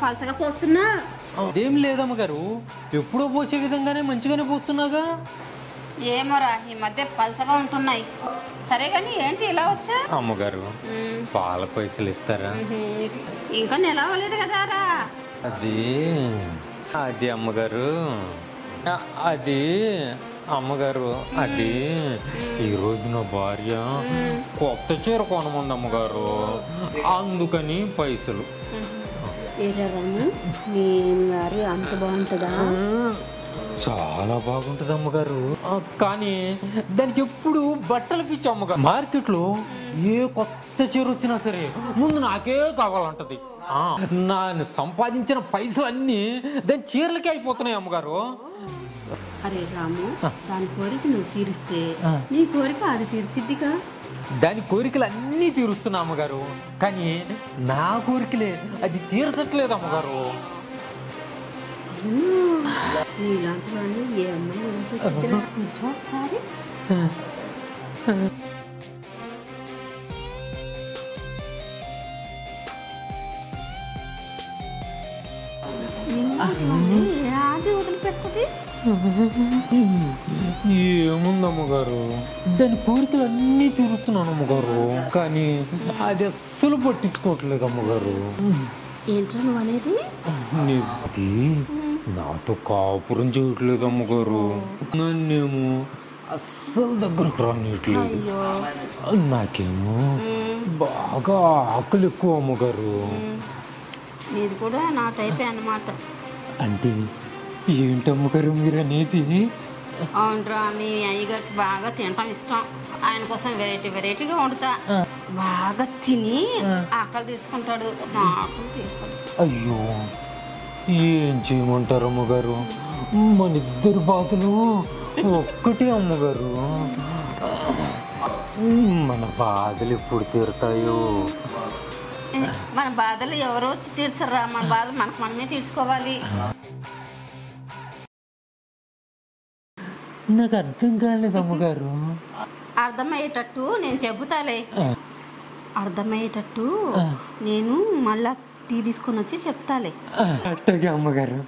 పలసగా పోస్తున్నా అదేం లేదమ్మగారు ఎప్పుడో పోసే విధంగానే మంచిగానే పోస్తున్నాగా ఏమోరా ఈ మధ్య పలసగా ఉంటున్నాయి సరే కానీ ఏంటి ఇలా వచ్చా అమ్మగారు ఉమ్, పాల పైసలు ఇస్తారా ఉహు. ఇంకా నెల అవ్వలేదు కదా రా అది అది అమ్మగారు ఆ, అది అమ్మగారు అది ఈ రోజు నా భార్య కొత్త చీర కొనమంది అమ్మగారు అందుకని పైసలు ఏరాము మీ వారు అంత బాగుంటుందా చాలా బాగుంటది అమ్మగారు ఆ, కానీ దానికి ఎప్పుడు బట్టలు పిచ్చి అమ్మగారు మార్కెట్లో ఏ కొత్త చీర వచ్చినా సరే ముందు నాకే కావాలంటది ఆ, నేను సంపాదించిన పైసలు అన్నీ దాని చీరలకే అయిపోతున్నాయి అమ్మగారు అరే రాము దాని కోరిక నువ్వు తీరిస్తే ఆ. నీ కోరిక అది తీర్చిద్దిగా దాని కోరికలు అన్నీ తీరుస్తున్నా అమ్మగారు కానీ నా కోరికలే అది తీర్చట్లేదు అమ్మగారు నీలాంటి వాడిని ఏ అమ్మాయి వదిలిపెట్టిద్దిరా? కూర్చో ఒకసారి నీలాంటి వాడిని ఏ ఆది వదిలిపెట్టది ఏముంది అమ్మగారు దాని కోరికలు అన్నీ తీరుస్తున్నాను అమ్మగారు కానీ అది అస్సలు పట్టించుకోవట్లేదు అమ్మగారు ఏంట్రా నువ్వు అనేది నిజది నాతో కాపురం చేయట్లేదు అమ్మగారు నన్నేమో అస్సలు దగ్గరకు రానియట్లేదు అయ్యో నాకేమో ఉమ్, బాగా ఆకలి ఎక్కువ అమ్మగారు నీది కూడా నా టైపే అన్నమాట అంటే ఏంటి అమ్మగారు మీరు అనేది అవునరా మీ అయ్యగారికి బాగా తినటం ఇష్టం ఆయన కోసం వెరైటీ వెరైటీగా వండుతా బాగా తిని ఆకలి తీసుకుంటాడు నాకు తీసుకోడు అయ్యో ఏం చేయమంటారు అమ్మగారు మన ఇద్దరు బాధలు ఒక్కటే అమ్మగారు మన బాధలు ఎప్పుడు తీరుతాయో ఏ, మన బాధలు ఎవరో వచ్చి తీర్చరా మన బాధలు మనకు మనమే తీర్చుకోవాలి నాకు అర్థం కాలేదు అమ్మగారు అర్థమయ్యేటట్టు నేను చెబుతాలే ఆ, అర్థమయ్యేటట్టు ఆ. నేను మళ్ళా టీ తీసుకొని వచ్చి చెప్తాలే ఆ, అట్టగే అమ్మగారు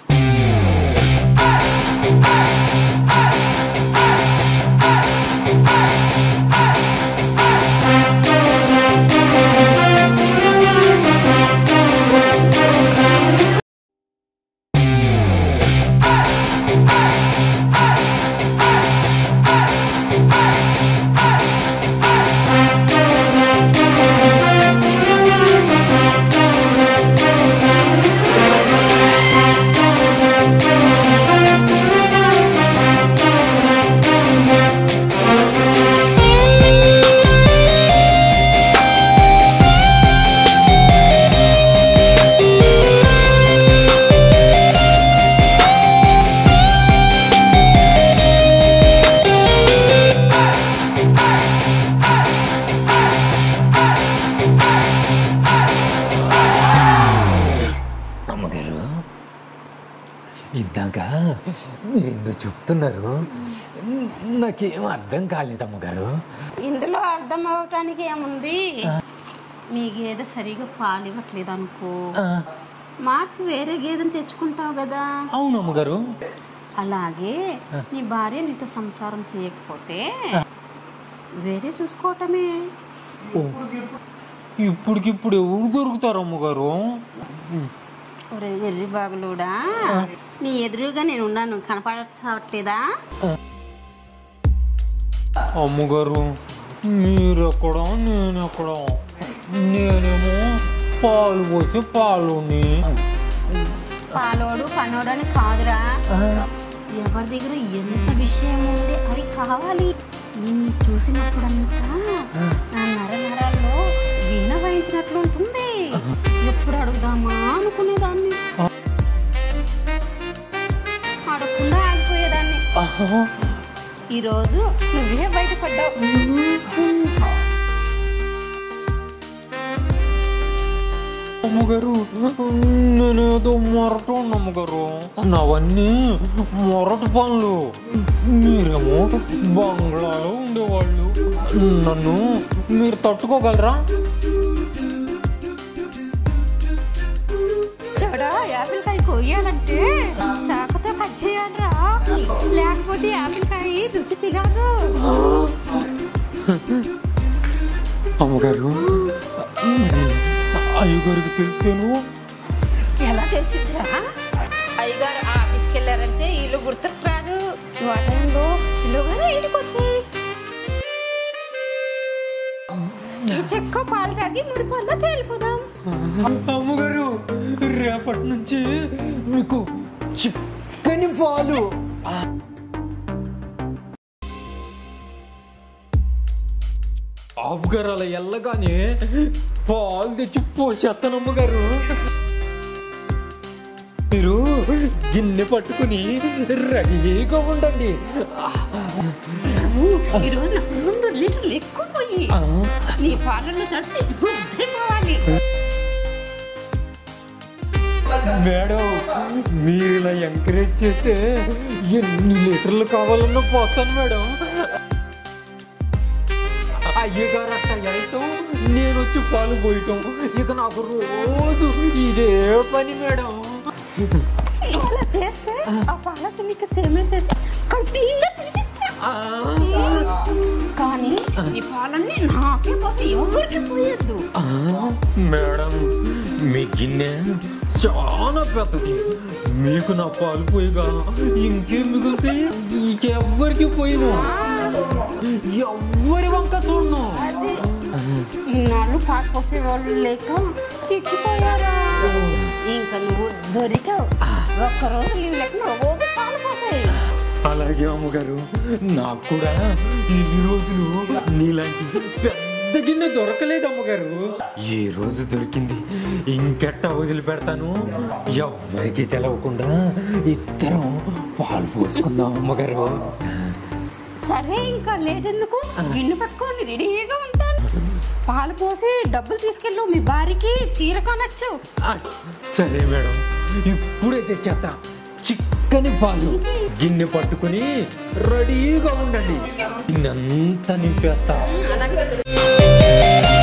అమ్మగారు ఇందాక మీరు ఎందుకు చెప్తున్నారు నాకేం అర్థం కాలేదు అమ్మగారు ఇందులో అర్థం అవటానికి ఏముంది మీ గేదె సరిగా పాలు ఇవ్వట్లేదు అనుకో ఆ, మార్చి వేరే గేదెని తెచ్చుకుంటావు కదా అవును అమ్మగారు అలాగే నీ భార్య నీతో సంసారం చేయకపోతే వేరే చూసుకోవటమే ఓ, ఇప్పటికిప్పుడు ఎవరు దొరుకుతారు అమ్మగారు ఒరే వెర్రి బాగులుడా నీ ఎదురుగా నేను ఉన్నాను కనపడట్లేదా అమ్మగారు మీరెక్కడ నేనెక్కడ నేనేమో పాలు పోసి పాలుని పాలోడు పనోడు అని కాదురా ఎవరి దగ్గర ఎంత విషయం ఉంది అవి కావాలి నిన్ను చూసినప్పుడంతా నా నర నరాల్లో వీణ వాయించినట్లు ఉంటుంది ఎప్పుడు అడుగుదామా అనుకునేదాన్ని అడగకుండా ఆగిపోయేదాన్ని ఈరోజు నువ్వే బయటపడ్డావు అమ్మగారు నేనేదో మొరట అమ్మగారు నావన్నీ మొరట పనులు మీరేమో బంగ్లాలో ఉండేవాళ్ళు నన్ను మీరు తట్టుకోగలరా చూడా చేయాలంటే చాకుతో కట్ చేయాలరా లేకపోతే ఆపిల్కాయ రుచి తిరగదు అమ్మగారు అయ్యగారికి తెలిసాను ఎలా తెలిసిందిరా అయ్యగారు ఆఫీస్కి వెళ్ళారంటే ఇల్లు గుర్తుకు రాదు నువ్వు ఆ టైంలో ఇల్లుగా ఇంటికి వచ్చాయి ఈ చెక్క పాలు తాగి ముడి పళ్ళ తేలిపోదాం అమ్మగారు రేపటి నుంచి మీకు చిక్కని పాలు అమ్మగారు అలా వెళ్ళగానే పాలు తెచ్చి పోసేస్తాను అమ్మగారు మీరు గిన్నె పట్టుకుని రెడీగా ఉండండి ఈరోజు నాకు రెండు లీటర్లు ఎక్కువ పోయి ఆ, నీ పాలల్లో తడిసి గుద్దైపోవాలి మేడం మీరు ఇలా ఎంకరేజ్ చేస్తే ఎన్ని లీటర్లు కావాలన్నా పోతాను మేడం అయ్యగారు అట్ట వెళ్తాం నేను వచ్చి పాలు పోయటం ఇక నాకు రోజు ఇదే పని మేడం ఇలా చేస్తే ఆ పాలతో నీకు సేమియా చేసి కంటిన్యూగా తినిపిస్తా ఆ, కానీ ఈ పాలన్నీ నాకే కోసం ఎవరికి పోయొద్దు ఆ, మేడం మీ గిన్నె చాలా పెద్దది మీకు నా పాలు పోయిగా ఇంకేం మిగులుతాయి ఇంకెవ్వరికి పోయిను ఎవ్వరి వంక చూడను అది ఇన్నాళ్ళు పాలు పోసే వాళ్ళు లేక చిక్కిపోయారా ఇంకా నువ్వు దొరికావు ఒక్కరోజు లీవ్ లేకుండా రోజు పాలు పోసాయి అలాగే అమ్మగారు నాకు కూడా ఇన్ని రోజులు నీలాంటి పెద్ద గిన్నె దొరకలేదు అమ్మగారు ఈ రోజు దొరికింది ఇంకెట్ట వదిలిపెడతాను ఎవ్వరికి తెలవకుండా ఇద్దరం పాలు పోసుకుందాం అమ్మగారు సరే ఇంకా లేట్ ఎందుకు గిన్నె పట్టుకొని రెడీగా ఉంటాను పాలు పోసి డబ్బులు తీసుకెళ్ళు మీ భార్యకి చీర కొనొచ్చు ఆ, సరే మేడం ఇప్పుడే తెచ్చేస్తా చిక్కని పాలు గిన్నె పట్టుకుని రెడీగా ఉండండి గిన్నెంతా నింపేస్తా అలాగే